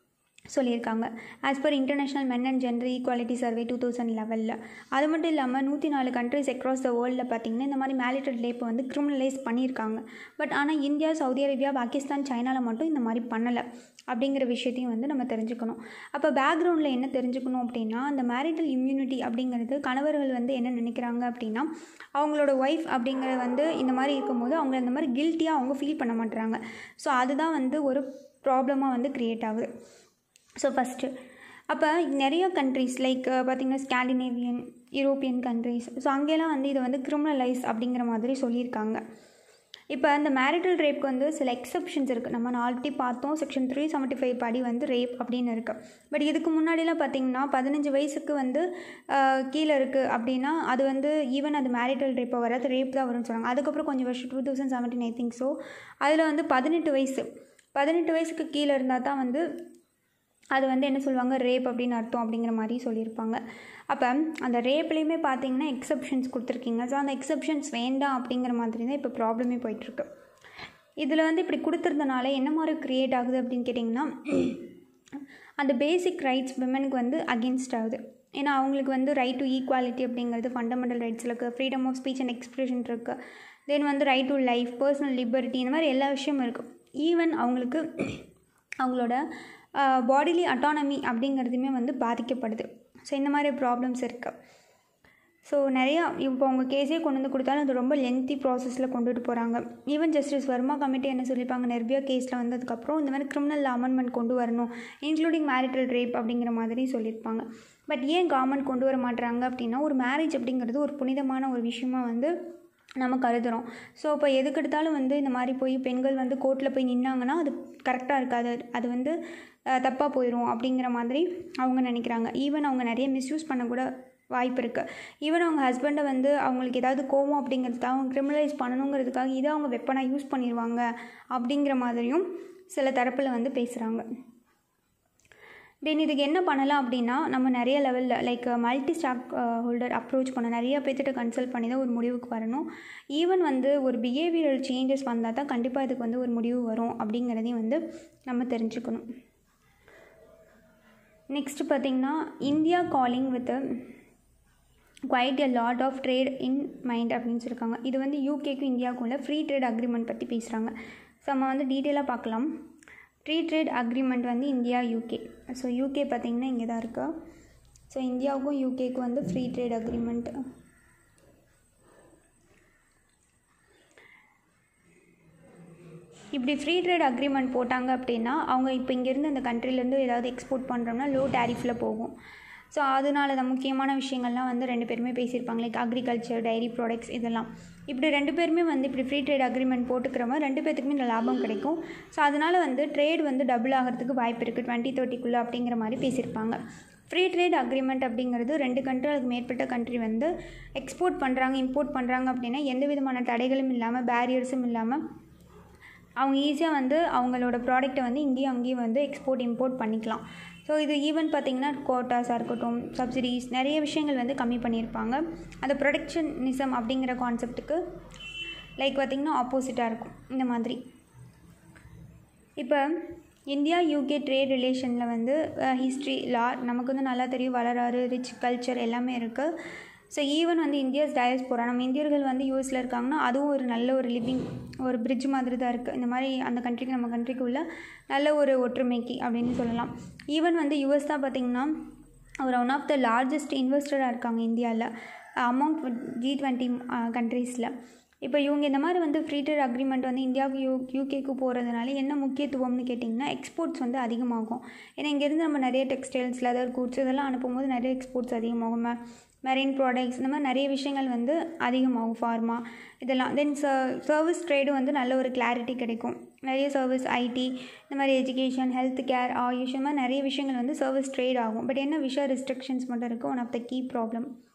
சொல்லியிருக்காங்க as per international men and gender equality survey two thousand லெவலில் அது மட்டும் இல்லாமல் நூற்றி நாலு கண்ட்ரிஸ் அக்ராஸ் த வேர்ல்டில் பார்த்திங்கன்னா இந்த மாதிரி மேலிட்டட் லேப்பை வந்து கிரிமினலைஸ் பண்ணியிருக்காங்க பட் ஆனால் இந்தியா சவுதி அரேபியா பாகிஸ்தான் சைனாவில் மட்டும் இந்த மாதிரி பண்ணலை அப்படிங்கிற விஷயத்தையும் வந்து நம்ம தெரிஞ்சுக்கணும் அப்போ பேக்ரவுண்டில் என்ன தெரிஞ்சுக்கணும் அப்படின்னா அந்த மேரிட்டல் இம்யூனிட்டி அப்படிங்கிறது கணவர்கள் வந்து என்ன நினைக்கிறாங்க அப்படின்னா அவங்களோட ஒய்ஃப் அப்படிங்கிறது வந்து இந்த மாதிரி இருக்கும்போது அவங்க இந்த மாதிரி கில்ட்டியாக அவங்க ஃபீல் பண்ண மாட்டுறாங்க ஸோ அதுதான் வந்து ஒரு ப்ராப்ளமாக வந்து க்ரியேட் ஆகுது ஸோ ஃபஸ்ட்டு அப்போ நிறைய கண்ட்ரீஸ் லைக் பார்த்திங்கன்னா ஸ்காண்டினேவியன் யூரோப்பியன் கண்ட்ரீஸ் ஸோ அங்கெல்லாம் வந்து இதை வந்து கிரிமினலைஸ் அப்படிங்கிற மாதிரி சொல்லியிருக்காங்க இப்போ இந்த மேரிட்டல் ரேப்க்கு வந்து சில எக்ஸப்ஷன்ஸ் இருக்குது நம்ம ஆல்ரெடி பார்த்தோம் செக்ஷன் த்ரீ செவன்ட்டி ஃபைவ் படி வந்து ரேப் அப்படின்னு இருக்குது பட் இதுக்கு முன்னாடிலாம் பார்த்திங்கன்னா பதினஞ்சு வயசுக்கு வந்து கீழே இருக்குது அப்படின்னா அது வந்து ஈவன் அது மேரிட்டல் ரேப்பை வராது ரேப் தான் வரும்னு சொன்னாங்க அதுக்கப்புறம் கொஞ்சம் வருஷம் two thousand seventeen I think so அதில் வந்து பதினெட்டு வயசு பதினெட்டு வயசுக்கு கீழே இருந்தால் தான் வந்து அது வந்து என்ன சொல்லுவாங்க ரேப் அப்படின்னு அர்த்தம் அப்படிங்கிற மாதிரி சொல்லியிருப்பாங்க அப்போ அந்த ரேப்லேயுமே பார்த்தீங்கன்னா எக்ஸப்ஷன்ஸ் கொடுத்துருக்கீங்க ஸோ அந்த எக்ஸப்ஷன்ஸ் வேண்டாம் அப்படிங்கிற மாதிரி தான் இப்போ ப்ராப்ளமே போயிட்டுருக்கு இதில் வந்து இப்படி கொடுத்துருந்தனால என்ன மாதிரி க்ரியேட் ஆகுது அப்படின்னு கேட்டிங்கன்னா அந்த பேசிக் ரைட்ஸ் விமனுக்கு வந்து அகென்ஸ்ட் ஆகுது ஏன்னா அவங்களுக்கு வந்து ரைட் டு ஈக்குவாலிட்டி அப்படிங்கிறது ஃபண்டமெண்டல் ரைட்ஸ் இருக்குது freedom of speech and expression இருக்குது தென் வந்து right to life personal liberty இந்த மாதிரி எல்லா விஷயமும் இருக்குது ஈவன் அவங்களுக்கு அவங்களோட பாடிலி அட்டானமி அப்படிங்கிறதுமே வந்து பாதிக்கப்படுது ஸோ இந்த மாதிரி ப்ராப்ளம்ஸ் இருக்குது ஸோ நிறையா இப்போ அவங்க கேஸே கொண்டு வந்து கொடுத்தாலும் அது ரொம்ப லென்த்தி ப்ராசஸில் கொண்டுட்டு போகிறாங்க ஈவன் ஜஸ்டிஸ் வர்மா கமிட்டி என்ன சொல்லியிருப்பாங்க நிர்பியா கேஸில் வந்ததுக்கப்புறம் இந்த மாதிரி கிரிமினல் அமெண்ட்மெண்ட் கொண்டு வரணும் இன்க்ளூடிங் மேரிட்டல் ரேப் அப்படிங்கிற மாதிரி சொல்லியிருப்பாங்க பட் ஏன் கவர்மெண்ட் கொண்டு வர மாட்டுறாங்க அப்படின்னா ஒரு மேரேஜ் அப்படிங்கிறது ஒரு புனிதமான ஒரு விஷயமா வந்து நம்ம கருதுகிறோம் ஸோ இப்போ எதுக்கெடுத்தாலும் வந்து இந்த மாதிரி போய் பெண்கள் வந்து கோர்ட்டில் போய் நின்னாங்கன்னா அது கரெக்டாக இருக்காது அது வந்து தப்பாக போயிடும் அப்படிங்கிற மாதிரி அவங்க நினைக்கிறாங்க ஈவன் அவங்க நிறைய மிஸ்யூஸ் பண்ணக்கூட வாய்ப்பு இருக்குது ஈவன் அவங்க ஹஸ்பண்டை வந்து அவங்களுக்கு ஏதாவது கோவம் அப்படிங்கிறதுக்காக அவங்க கிரிமினலைஸ் பண்ணணுங்கிறதுக்காக இதை அவங்க வெப்பனாக யூஸ் பண்ணிடுவாங்க அப்படிங்கிற மாதிரியும் சில தரப்பில் வந்து பேசுகிறாங்க தென் இதுக்கு என்ன பண்ணலாம் அப்படின்னா நம்ம நிறைய லெவலில் like multi stake holder approach பண்ண நிறைய பேர்த்திட்ட கன்சல்ட் பண்ணி தான் ஒரு முடிவுக்கு வரணும் ஈவன் வந்து ஒரு பிஹேவியரல் சேஞ்சஸ் வந்தால் தான் கண்டிப்பாக இதுக்கு வந்து ஒரு முடிவு வரும் அப்படிங்கிறதையும் வந்து நம்ம தெரிஞ்சுக்கணும் நெக்ஸ்ட் பார்த்திங்கன்னா India calling with quite a lot of trade in mind அப்படின்னு சொல்லியிருக்காங்க இது வந்து யூகேக்கும் இந்தியாவுக்கும் உள்ள ஃப்ரீ ட்ரேட் அக்ரிமெண்ட் பற்றி பேசுகிறாங்க ஸோ நம்ம வந்து டீட்டெயிலாக பார்க்கலாம் ஃப்ரீ ட்ரேட் அக்ரிமெண்ட் வந்து இந்தியா யூகே ஸோ யூகே பார்த்திங்கன்னா இங்கே தான் இருக்கா ஸோ இந்தியாவுக்கும் யூகேக்கும் வந்து ஃப்ரீ ட்ரேட் அக்ரிமெண்ட் இப்படி ஃப்ரீ ட்ரேட் அக்ரிமெண்ட் போட்டாங்க அப்படின்னா அவங்க இப்போ இங்கேருந்து அந்த கண்ட்ரிலேருந்து ஏதாவது எக்ஸ்போர்ட் பண்ணுறோம்னா லோ டேரிஃபில் போகும் ஸோ அதனால தான் முக்கியமான விஷயங்கள்லாம் வந்து ரெண்டு பேருமே பேசியிருப்பாங்க லைக் அக்ரிகல்ச்சர் டைரி ப்ராடக்ட்ஸ் இதெல்லாம் இப்படி ரெண்டு பேருமே வந்து இப்படி ஃப்ரீ ட்ரேட் அக்ரிமெண்ட் போட்டுக்கிற மாதிரி ரெண்டு பேத்துக்குமே லாபம் கிடைக்கும் ஸோ அதனால் வந்து ட்ரேட் வந்து டபுள் ஆகிறதுக்கு வாய்ப்பு இருக்குது டுவெண்ட்டி தேர்ட்டிக்குள்ளே அப்படிங்கிற மாதிரி பேசியிருப்பாங்க ஃப்ரீ ட்ரேட் அக்ரிமெண்ட் அப்படிங்கிறது ரெண்டு கண்ட்ரி அதுக்கு மேற்பட்ட கண்ட்ரி வந்து எக்ஸ்போர்ட் பண்ணுறாங்க இம்போர்ட் பண்ணுறாங்க அப்படின்னா எந்த விதமான தடைகளும் இல்லாமல் பேரியர்ஸும் இல்லாமல் அவங்க ஈஸியாக வந்து அவங்களோட ப்ராடக்ட்டை வந்து இங்கேயும் அங்கேயும் வந்து எக்ஸ்போர்ட் இம்போர்ட் பண்ணிக்கலாம் ஸோ இது ஈவன் பார்த்திங்கன்னா கோட்டாஸாக இருக்கட்டும் சப்சிடிஸ் நிறைய விஷயங்கள் வந்து கம்மி பண்ணியிருப்பாங்க அந்த ப்ரொடக்ஷனிசம் அப்படிங்கிற கான்செப்ட்டுக்கு லைக் பார்த்திங்கன்னா ஆப்போசிட்டாக இருக்கும் இந்த மாதிரி இப்போ இந்தியா யூகே ட்ரேட் ரிலேஷனில் வந்து ஹிஸ்ட்ரி லா நமக்கு வந்து நல்லா தெரியும் வளராறு ரிச் கல்ச்சர் எல்லாமே இருக்குது ஸோ ஈவன் வந்து இந்தியாஸ் டயஸ்போரா நம்ம இந்தியர்கள் வந்து யூஎஸில் இருக்காங்கன்னா அதுவும் ஒரு நல்ல ஒரு லிவிங் ஒரு பிரிட்ஜ் மாதிரி தான் இருக்குது இந்த மாதிரி அந்த கண்ட்ரிக்கு நம்ம கண்ட்ரிக்கு உள்ள நல்ல ஒரு ஒற்றுமைக்கு அப்படின்னு சொல்லலாம் ஈவன் வந்து யூஎஸ் தான் பார்த்திங்கன்னா ஒரு ஒன் ஆஃப் த லார்ஜஸ்ட் இன்வெஸ்டராக இருக்காங்க இந்தியாவில் அமௌண்ட் ஜி டுவெண்ட்டி கண்ட்ரீஸில் இப்போ இவங்க இந்த மாதிரி வந்து ஃப்ரீ ட்ரேட் அக்ரிமெண்ட் வந்து இந்தியாவுக்கு யூ யூகேக்கு போகிறதுனால என்ன முக்கியத்துவம்னு கேட்டிங்கன்னா எக்ஸ்போர்ட்ஸ் வந்து அதிகமாகும் ஏன்னா இங்கேருந்து நம்ம நிறைய டெக்ஸ்டைல்ஸ் லெதர் கூட்ஸ் இதெல்லாம் அனுப்பும்போது நிறைய எக்ஸ்போர்ட்ஸ் அதிகமாகும் மெரின் ப்ராடக்ட்ஸ் இந்த மாதிரி நிறைய விஷயங்கள் வந்து அதிகமாகும் ஃபார்மா இதெல்லாம் தென் ச சர்வீஸ் ட்ரேடு வந்து நல்ல ஒரு கிளாரிட்டி கிடைக்கும் நிறைய சர்வீஸ் ஐடி இந்த மாதிரி எஜுகேஷன் ஹெல்த் கேர் ஆயுஷ் இந்த மாதிரி நிறைய விஷயங்கள் வந்து சர்வீஸ் ட்ரேட் ஆகும் பட் என்ன விஷயம் ரெஸ்ட்ரிக்ஷன்ஸ் மட்டும் இருக்குது one of the key problem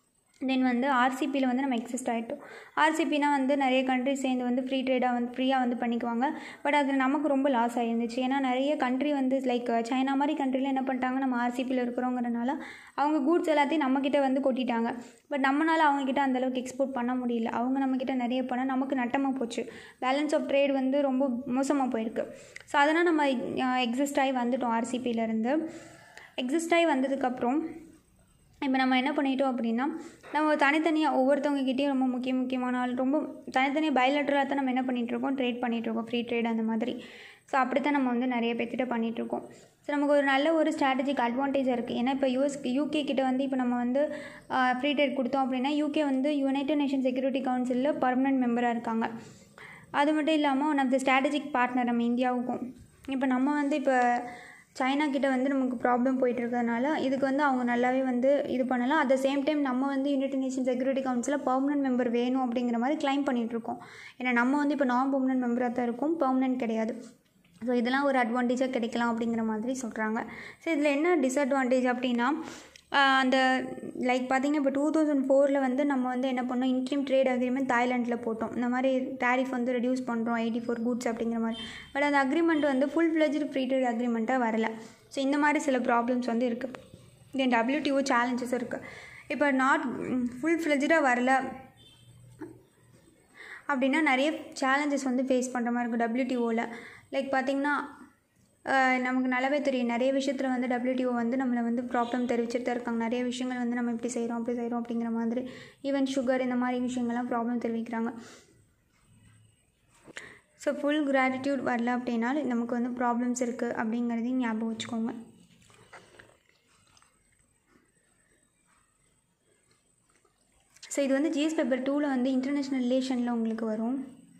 then வந்து ஆர்சிபியில் வந்து நம்ம எக்ஸிஸ்ட் ஆகிட்டோம் ஆர்சிபினா வந்து நிறைய கண்ட்ரி சேர்ந்து வந்து ஃப்ரீ ட்ரேடாக வந்து ஃப்ரீயாக வந்து பண்ணிக்குவாங்க பட் அதில் நமக்கு ரொம்ப லாஸ் ஆகிருந்துச்சு ஏன்னா நிறைய கண்ட்ரி வந்து லைக் சைனா மாதிரி கண்ட்ரியில் என்ன பண்ணிட்டாங்க நம்ம ஆர்சிபியில் இருக்கிறோங்கிறனால அவங்க கூட்ஸ் எல்லாத்தையும் நம்மக்கிட்ட வந்து கொட்டிட்டாங்க பட் நம்மளால் அவங்கக்கிட்ட அந்தளவுக்கு எக்ஸ்போர்ட் பண்ண முடியல அவங்க நம்மக்கிட்ட நிறைய பண்ணால் நமக்கு நட்டமாக போச்சு பேலன்ஸ் ஆஃப் ட்ரேட் வந்து ரொம்ப மோசமாக போயிருக்கு ஸோ அதனால் நம்ம எக்ஸிஸ்ட் ஆகி வந்துட்டோம் ஆர்சிபியிலேருந்து எக்ஸிஸ்ட் ஆகி வந்ததுக்கப்புறம் இப்போ நம்ம என்ன பண்ணிட்டோம் அப்படின்னா நம்ம தனித்தனியாக ஒவ்வொருத்தவங்ககிட்டயும் ரொம்ப முக்கிய முக்கியமான ஆள் ரொம்ப தனித்தனியாக பயலட்ரலாக தான் நம்ம என்ன பண்ணிகிட்ருக்கோம் ட்ரேட் பண்ணிகிட்ருக்கோம் ஃப்ரீ ட்ரேட் அந்த மாதிரி ஸோ அப்படி தான் நம்ம வந்து நிறைய பேர்த்திட்ட பண்ணிகிட்ருக்கோம் ஸோ நமக்கு ஒரு நல்ல ஒரு ஸ்ட்ராட்டஜிக் அட்வான்டேஜ் இருக்குது ஏன்னா இப்போ யூஎஸ் யூகே கிட்ட வந்து இப்போ நம்ம வந்து ஃப்ரீ ட்ரேட் கொடுத்தோம் அப்படின்னா யூகே வந்து யுனைடெட் நேஷன் செக்யூரிட்டி கவுன்சிலில் பர்மனெண்ட் மெம்பராக இருக்காங்க அது மட்டும் இல்லாமல் one of the strategic partner நம்ம இந்தியாவுக்கும் இப்போ நம்ம வந்து இப்போ சைனா கிட்ட வந்து நமக்கு ப்ராப்ளம் போயிட்டு இருக்கிறதுனால இதுக்கு வந்து அவங்க நல்லாவே வந்து இது பண்ணலாம் அட் த சேம் டைம் நம்ம வந்து யுனைடெட் நேஷன் செக்யூரிட்டி கவுன்சிலில் பர்மனன்ட் மெம்பர் வேணும் அப்படிங்கிற மாதிரி கிளைம் பண்ணிகிட்ருக்கோம் ஏன்னா நம்ம வந்து இப்போ நான் பர்மனன்ட் மெம்பராக தான் இருக்கும் பர்மனன்ட் கிடையாது ஸோ இதெல்லாம் ஒரு அட்வான்டேஜாக கிடைக்கலாம் அப்படிங்கிற மாதிரி சொல்கிறாங்க ஸோ இதில் என்ன டிஸ்அட்வான்டேஜ் அப்படின்னா அந்த லைக் பார்த்திங்கன்னா இப்போ டூ தௌசண்ட் ஃபோரில் வந்து நம்ம வந்து என்ன பண்ணோம் இன்ட்ரீம் ட்ரேட் அக்ரிமெண்ட் தாய்லாண்டில் போட்டோம் இந்த மாதிரி டேரிஃப் வந்து ரெடியூஸ் பண்ணுறோம் எயிட்டி ஃபோர் குட்ஸ் அப்படிங்கிற மாதிரி பட் அந்த அக்ரிமெண்ட் வந்து ஃபுல் ஃப்ளெஜ்டு ஃப்ரீ ட்ரேட் அக்ரிமெண்ட்டாக வரல ஸோ இந்த மாதிரி சில ப்ராப்ளம்ஸ் வந்து இருக்குது தென் டபிள்யூடிஓ சேலஞ்சஸ் இருக்குது இப்போ நாட் ஃபுல் ஃப்ளெஜ்டாக வரல அப்படின்னா நிறைய சேலஞ்சஸ் வந்து ஃபேஸ் பண்ணுற மாதிரி இருக்கும் டபிள்யூடிஓவில் லைக் பார்த்திங்கன்னா நமக்கு நல்லாவே தெரியும் நிறைய விஷயத்தில் வந்து டபிள்யூடிஓ வந்து நம்மளை வந்து ப்ராப்ளம் தெரிவிச்சுட்டு தான் இருக்காங்க நிறைய விஷயங்கள் வந்து நம்ம இப்படி செய்கிறோம் அப்படி செய்கிறோம் அப்படிங்கிற மாதிரி ஈவன் சுகர் இந்த மாதிரி விஷயங்கள்லாம் ப்ராப்ளம் தெரிவிக்கிறாங்க ஸோ ஃபுல் கிராட்டிடியூட் வரல அப்படின்னாலும் நமக்கு வந்து ப்ராப்ளம்ஸ் இருக்குது அப்படிங்கிறதையும் ஞாபகம் வச்சுக்கோங்க ஸோ இது வந்து ஜிஎஸ் பேப்பர் டூவில் வந்து இன்டர்நேஷ்னல் ரிலேஷனில் உங்களுக்கு வரும்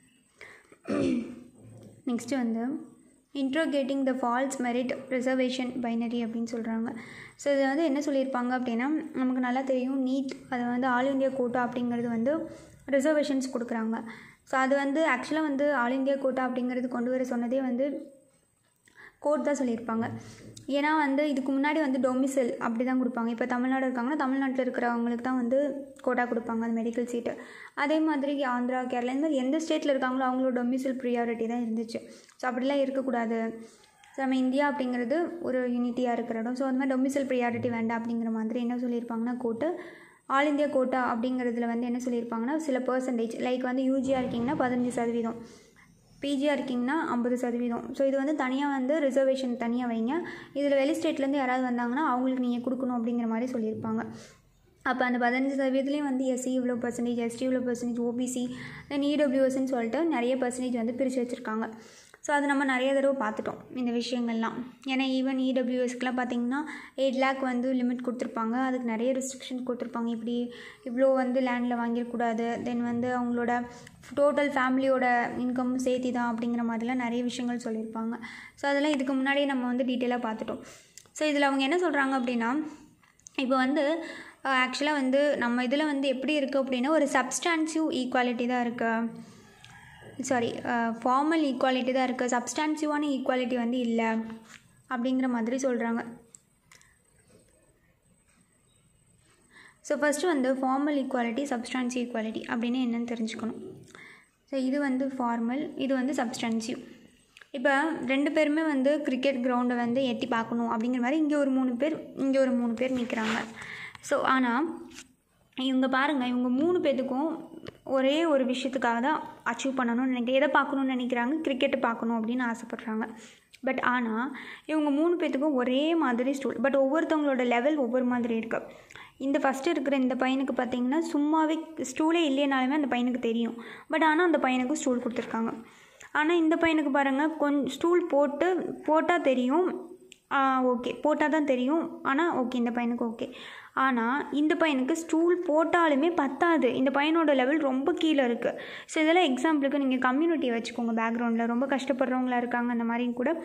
நெக்ஸ்ட்டு வந்து interrogating the false merit reservation binary அப்படின்னு சொல்கிறாங்க ஸோ இது வந்து என்ன சொல்லியிருப்பாங்க அப்படின்னா நமக்கு நல்லா தெரியும் நீட் அது வந்து ஆல் இண்டியா கோட்டா அப்படிங்கிறது வந்து ரிசர்வேஷன்ஸ் கொடுக்குறாங்க ஸோ அது வந்து ஆக்சுவலாக வந்து ஆல் இண்டியா கோட்டா அப்படிங்கிறது கொண்டு வர சொன்னதே வந்து கோட் தான் சொல்லியிருப்பாங்க ஏன்னா வந்து இதுக்கு முன்னாடி வந்து டொமிசல் அப்படி தான் கொடுப்பாங்க இப்போ தமிழ்நாடு இருக்காங்கன்னா தமிழ்நாட்டில் இருக்கிறவங்களுக்கு தான் வந்து கோட்டா கொடுப்பாங்க அந்த மெடிக்கல் சீட்டு அதே மாதிரி ஆந்திரா கேரளா இந்த மாதிரி எந்த ஸ்டேட்டில் இருக்காங்களோ அவங்களோட டொமிசல் ப்ரியாரிட்டி தான் இருந்துச்சு ஸோ அப்படிலாம் இருக்கக்கூடாது ஸோ நம்ம இந்தியா அப்படிங்கிறது ஒரு யூனிட்டியாக இருக்கிற இடம் ஸோ அந்த மாதிரி டொமிசல் ப்ரியாரிட்டி வேண்டாம் அப்படிங்கிற மாதிரி என்ன சொல்லியிருப்பாங்கன்னா கோட்டு ஆல் இந்தியா கோட்டா அப்படிங்கிறதுல வந்து என்ன சொல்லியிருப்பாங்கன்னா சில பர்சன்டேஜ் லைக் வந்து யூஜியாக இருக்கீங்கன்னா பதினஞ்சு சதவீதம் பிஜியாக இருக்கீங்கன்னா ஐம்பது சதவீதம் ஸோ இது வந்து தனியாக வந்து ரிசர்வேஷன் தனியாக வைங்க இதில் வெளி ஸ்டேட்லேருந்து யாராவது வந்தாங்கன்னா அவங்களுக்கு நீங்கள் கொடுக்கணும் அப்படிங்கிற மாதிரி சொல்லியிருப்பாங்க அப்போ அந்த பதினஞ்சு சதவீதத்துலேயும் வந்து எஸ்சி இவ்வளோ பர்சன்டேஜ் எஸ்டி இவ்வளோ பர்சன்டேஜ் ஓபிசி தென் இடபிள்யூஎஸ்ன்னு சொல்லிட்டு நிறைய பர்சன்டேஜ் வந்து பிரித்து வச்சுருக்காங்க ஸோ அது நம்ம நிறைய தடவை பார்த்துட்டோம் இந்த விஷயங்கள்லாம் ஏன்னா ஈவன் இடபிள்யூஎஸ்க்குலாம் பார்த்திங்கன்னா எயிட் லேக் வந்து லிமிட் கொடுத்துருப்பாங்க அதுக்கு நிறைய ரெஸ்ட்ரிக்ஷன் கொடுத்துருப்பாங்க இப்படி இவ்வளோ வந்து லேண்டில் வாங்கிடக்கூடாது தென் வந்து அவங்களோட டோட்டல் ஃபேமிலியோட இன்கம் சேர்த்தி தான் அப்படிங்கிற மாதிரிலாம் நிறைய விஷயங்கள் சொல்லியிருப்பாங்க ஸோ அதெல்லாம் இதுக்கு முன்னாடியே நம்ம வந்து டீட்டெயிலாக பார்த்துட்டோம் ஸோ இதில் அவங்க என்ன சொல்கிறாங்க அப்படின்னா இப்போ வந்து ஆக்சுவலாக வந்து நம்ம இதில் வந்து எப்படி இருக்குது அப்படின்னா ஒரு சப்ஸ்டான்சிவ் ஈக்குவாலிட்டி தான் இருக்குது சாரி ஃபார்மல் ஈக்குவாலிட்டி தான் இருக்குது சப்ஸ்டான்சிவான ஈக்குவாலிட்டி வந்து இல்லை அப்படிங்கிற மாதிரி சொல்கிறாங்க ஸோ ஃபஸ்ட்டு வந்து ஃபார்மல் ஈக்குவாலிட்டி சப்ஸ்டான்சிவ் ஈக்குவாலிட்டி அப்படின்னு என்னென்னு தெரிஞ்சுக்கணும் ஸோ இது வந்து ஃபார்மல் இது வந்து சப்ஸ்டான்சிவ் இப்போ ரெண்டு பேருமே வந்து கிரிக்கெட் கிரவுண்டை வந்து எட்டி பார்க்கணும் அப்படிங்கிற மாதிரி இங்கே ஒரு மூணு பேர் இங்கே ஒரு மூணு பேர் நிற்கிறாங்க ஸோ ஆனால் இவங்க பாருங்கள் இவங்க மூணு பேர்த்துக்கும் ஒரே ஒரு விஷயத்துக்காக தான் அச்சீவ் பண்ணணும்னு நினைக்கிறேன் எதை பார்க்கணுன்னு நினைக்கிறாங்க கிரிக்கெட்டை பார்க்கணும் அப்படின்னு ஆசைப்பட்றாங்க பட் ஆனால் இவங்க மூணு பேர்த்துக்கும் ஒரே மாதிரி ஸ்டூல் பட் ஒவ்வொருத்தவங்களோட லெவல் ஒவ்வொரு மாதிரி இருக்குது இந்த ஃபஸ்ட்டு இருக்கிற இந்த பையனுக்கு பார்த்தீங்கன்னா சும்மாவே ஸ்டூலே இல்லைனாலுமே அந்த பையனுக்கு தெரியும் பட் ஆனால் அந்த பையனுக்கு ஸ்டூல் கொடுத்துருக்காங்க ஆனால் இந்த பையனுக்கு பாருங்கள் கொஞ்சம் ஸ்டூல் போட்டு போட்டால் தெரியும் ஓகே போட்டால் தான் தெரியும் ஆனால் ஓகே இந்த பையனுக்கு ஓகே ஆனால் இந்த பையனுக்கு ஸ்டூல் போட்டாலுமே பத்தாது இந்த பையனோட லெவல் ரொம்ப கீழே இருக்குது ஸோ இதெல்லாம் எக்ஸாம்பிளுக்கு நீங்கள் கம்யூனிட்டியை வச்சுக்கோங்க பேக்ரவுண்டில் ரொம்ப கஷ்டப்படுறவங்களா இருக்காங்க அந்த மாதிரி கூட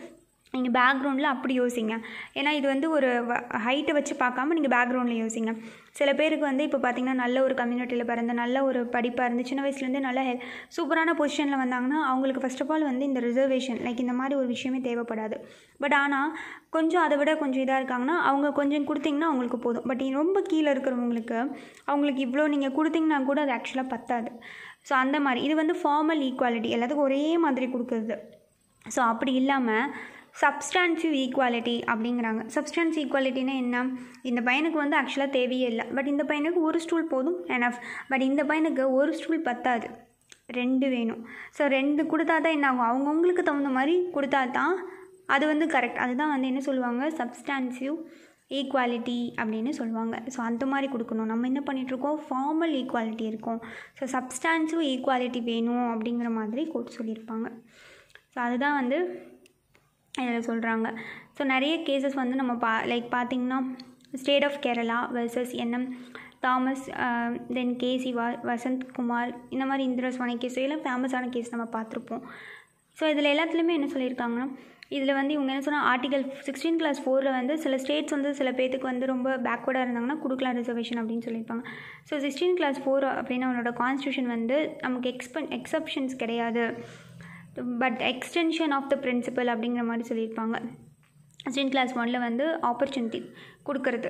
நீங்கள் பேக்ரவுண்டில் அப்படி யோசிங்க ஏன்னா இது வந்து ஒரு ஹைட்டை வச்சு பார்க்காம நீங்கள் பேக்ரவுண்டில் யோசிங்க சில பேருக்கு வந்து இப்போ பார்த்தீங்கன்னா நல்ல ஒரு கம்யூனிட்டியில் பிறந்த நல்ல ஒரு படிப்பாக இருந்து சின்ன வயசுலேருந்தே நல்ல ஹெல் சூப்பரான பொசிஷனில் வந்தாங்கன்னா அவங்களுக்கு ஃபர்ஸ்ட் ஆஃப் ஆல் வந்து இந்த ரிசர்வேஷன் லைக் இந்த மாதிரி ஒரு விஷயமே தேவைப்படாது பட் ஆனால் கொஞ்சம் அதை விட கொஞ்சம் இதாக இருக்காங்கன்னா அவங்க கொஞ்சம் கொடுத்தீங்கன்னா அவங்களுக்கு போதும் பட் ரொம்ப கீழே இருக்கிறவங்களுக்கு அவங்களுக்கு இவ்வளோ நீங்கள் கொடுத்தீங்கன்னா கூட அது ஆக்சுவலாக பத்தாது ஸோ அந்த மாதிரி இது வந்து ஃபார்மல் ஈக்குவாலிட்டி எல்லாத்துக்கும் ஒரே மாதிரி கொடுக்குறது ஸோ அப்படி இல்லாமல் சப்ஸ்டான்சிவ் ஈக்குவாலிட்டி அப்படிங்கிறாங்க சப்ஸ்டான்ஸ் ஈக்குவாலிட்டினா என்ன இந்த பையனுக்கு வந்து ஆக்சுவலாக தேவையே இல்லை பட் இந்த பையனுக்கு ஒரு ஸ்டூல் போதும் எனஃப் பட் இந்த பையனுக்கு ஒரு ஸ்டூல் பத்தாது ரெண்டு வேணும் ஸோ ரெண்டு கொடுத்தா தான் என்ன ஆகும் அவங்கவுங்களுக்கு தகுந்த மாதிரி கொடுத்தா தான் அது வந்து கரெக்ட் அதுதான் வந்து என்ன சொல்லுவாங்க சப்ஸ்டான்சிவ் ஈக்குவாலிட்டி அப்படின்னு சொல்லுவாங்க ஸோ அந்த மாதிரி கொடுக்கணும் நம்ம என்ன பண்ணிகிட்ருக்கோம் ஃபார்மல் ஈக்குவாலிட்டி இருக்கும் ஸோ சப்ஸ்டான்சிவ் ஈக்குவாலிட்டி வேணும் அப்படிங்கிற மாதிரி கோட் சொல்லியிருப்பாங்க ஸோ அதுதான் வந்து இதில் சொல்கிறாங்க ஸோ நிறைய கேசஸ் வந்து நம்ம பா லைக் பார்த்திங்கன்னா state of Kerala versus NM Thomas then KC வா வசந்த் குமார் இந்த மாதிரி இந்திரஸ்வாணி கேஸ் எல்லாம் ஃபேமஸான கேஸ் நம்ம பார்த்துருப்போம் ஸோ இதில் எல்லாத்துலேயுமே என்ன சொல்லியிருக்காங்கன்னா இதில் வந்து இவங்க என்ன சொன்னால் ஆர்டிகல் சிக்ஸ்டீன் கிளாஸ் ஃபோரில் வந்து சில ஸ்டேட்ஸ் வந்து சில பேத்துக்கு வந்து ரொம்ப பேக்வர்டாக இருந்தாங்கன்னா கொடுக்கலாம் ரிசர்வேஷன் அப்படின்னு சொல்லியிருப்பாங்க ஸோ சிக்ஸ்டீன் கிளாஸ் ஃபோர் அப்படின்னு அவனோட கான்ஸ்டியூஷன் வந்து நமக்கு எக்ஸ்பென் எக்ஸப்ஷன்ஸ் கிடையாது but extension of the principle அப்படிங்கிற மாதிரி சொல்லியிருப்பாங்க சிக்ஸ்டீன் கிளாஸ் ஒனில் வந்து ஆப்பர்ச்சுனிட்டி கொடுக்கறது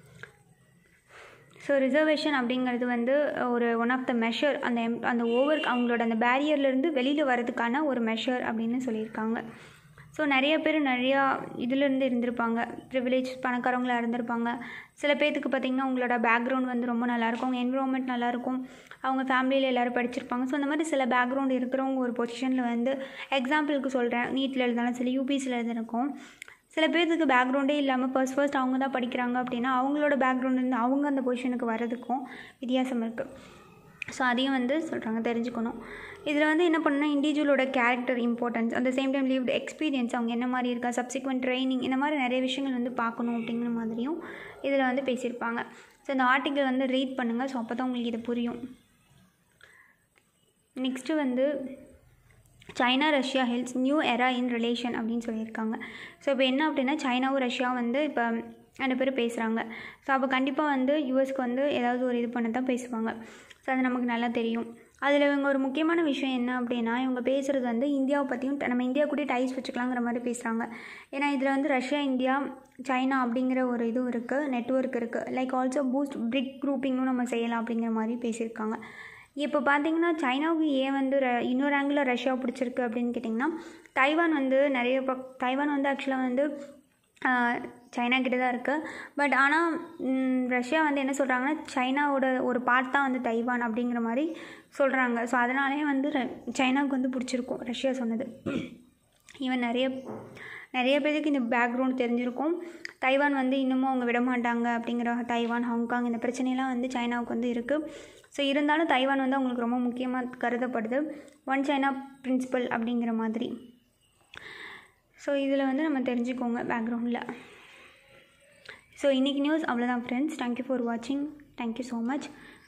ஸோ ரிசர்வேஷன் அப்படிங்கிறது வந்து ஒரு ஒன் ஆஃப் த மெஷர் அந்த எம் அந்த ஓவர் அவங்களோட அந்த பேரியர்லேருந்து வெளியில் வரதுக்கான ஒரு மெஷர் அப்படின்னு சொல்லியிருக்காங்க ஸோ நிறைய பேர் நிறையா இதுலேருந்து இருந்திருப்பாங்க ப்ரிவிலேஜ் பணக்காரங்களாக இருந்திருப்பாங்க சில பேர்த்துக்கு பார்த்திங்கன்னா உங்களோட பேக்ரவுண்ட் வந்து ரொம்ப நல்லாயிருக்கும் அவங்க என்விரான்மெண்ட் நல்லாயிருக்கும் அவங்க ஃபேமிலியில் எல்லோரும் படிச்சிருப்பாங்க ஸோ அந்த மாதிரி சில பேக்ரவுண்ட் இருக்கிறவங்க ஒரு பொசிஷனில் வந்து எக்ஸாம்பிளுக்கு சொல்கிறேன் நீட்டில் எழுதினாலும் சில யூபிஸில் எழுதிருக்கும் சில பேர்த்துக்கு பேக்ரவுண்டே இல்லாமல் ஃபர்ஸ்ட் ஃபர்ஸ்ட் அவங்க தான் படிக்கிறாங்க அப்படின்னா அவங்களோட பேக்ரவுண்ட்லேருந்து அவங்க அந்த பொசிஷனுக்கு வர்றதுக்கும் வித்தியாசம் இருக்குது ஸோ அதையும் வந்து சொல்கிறாங்க தெரிஞ்சுக்கணும் இதில் வந்து என்ன பண்ணணும்னா இண்டிவிஜுவலோட கேரக்டர் இம்பார்ட்டன்ஸ் அந்த சேம் டைம் லீவ்டு எக்ஸ்பீரியன்ஸ் அவங்க என்ன மாதிரி இருக்கா சப்சிக்வெண்ட் ட்ரைனிங் இந்த மாதிரி நிறைய விஷயங்கள் வந்து பார்க்கணும் அப்படிங்கிற மாதிரியும் இதில் வந்து பேசியிருப்பாங்க ஸோ இந்த ஆர்டிக்கல் வந்து ரீட் பண்ணுங்கள் ஸோ அப்போ தான் உங்களுக்கு இது புரியும் நெக்ஸ்ட்டு வந்து China Russia hails new era in relation அப்படின்னு சொல்லியிருக்காங்க ஸோ இப்போ என்ன அப்படின்னா சைனாவும் ரஷ்யா வந்து இப்போ ரெண்டு பேரும் பேசுகிறாங்க ஸோ அப்போ கண்டிப்பாக வந்து யூஎஸ்க்கு வந்து ஏதாவது ஒரு இது பண்ண தான் பேசுவாங்க ஸோ அது நமக்கு நல்லா தெரியும் அதில் இவங்க ஒரு முக்கியமான விஷயம் என்ன அப்படின்னா இவங்க பேசுகிறது வந்து இந்தியாவை பற்றியும் நம்ம இந்தியா கூட டைஸ் வச்சுக்கலாங்கிற மாதிரி பேசுகிறாங்க ஏன்னா இதில் வந்து ரஷ்யா இந்தியா சைனா அப்படிங்கிற ஒரு இதுவும் இருக்குது நெட்ஒர்க் இருக்குது லைக் ஆல்சோ பூஸ்ட் பிரிக் குரூப்பிங்கும் நம்ம செய்யலாம் அப்படிங்கிற மாதிரி பேசியிருக்காங்க இப்போ பார்த்தீங்கன்னா சைனாவுக்கு ஏன் வந்து ர இன்னொரு ஆங்கிளில் ரஷ்யா பிடிச்சிருக்கு அப்படின்னு கேட்டிங்கன்னா தைவான் வந்து நிறைய பக் தைவான் வந்து ஆக்சுவலாக வந்து சைனா கிட்ட தான் இருக்குது பட் ஆனால் ரஷ்யா வந்து என்ன சொல்கிறாங்கன்னா சைனாவோட ஒரு பார்ட் தான் வந்து தைவான் அப்படிங்கிற மாதிரி சொல்கிறாங்க ஸோ அதனாலே வந்து சைனாவுக்கு வந்து பிடிச்சிருக்கும் ரஷ்யா சொன்னது ஈவன் நிறைய நிறைய பேருக்கு இந்த பேக்ரவுண்ட் தெரிஞ்சிருக்கும் தைவான் வந்து இன்னமும் அவங்க விட மாட்டாங்க அப்படிங்கிற தைவான் ஹாங்காங் இந்த பிரச்சனைலாம் வந்து சைனாவுக்கு வந்து இருக்குது ஸோ இருந்தாலும் தைவான் வந்து அவங்களுக்கு ரொம்ப முக்கியமாக கருதப்படுது ஒன் சைனா பிரின்சிபல் அப்படிங்கிற மாதிரி ஸோ இதில் வந்து நம்ம தெரிஞ்சுக்கோங்க பேக்ரவுண்டில் ஸோ இன்றைக்கி நியூஸ் அவ்வளோதான் ஃப்ரெண்ட்ஸ் தேங்க்யூ ஃபார் வாட்சிங் தேங்க்யூ ஸோ மச்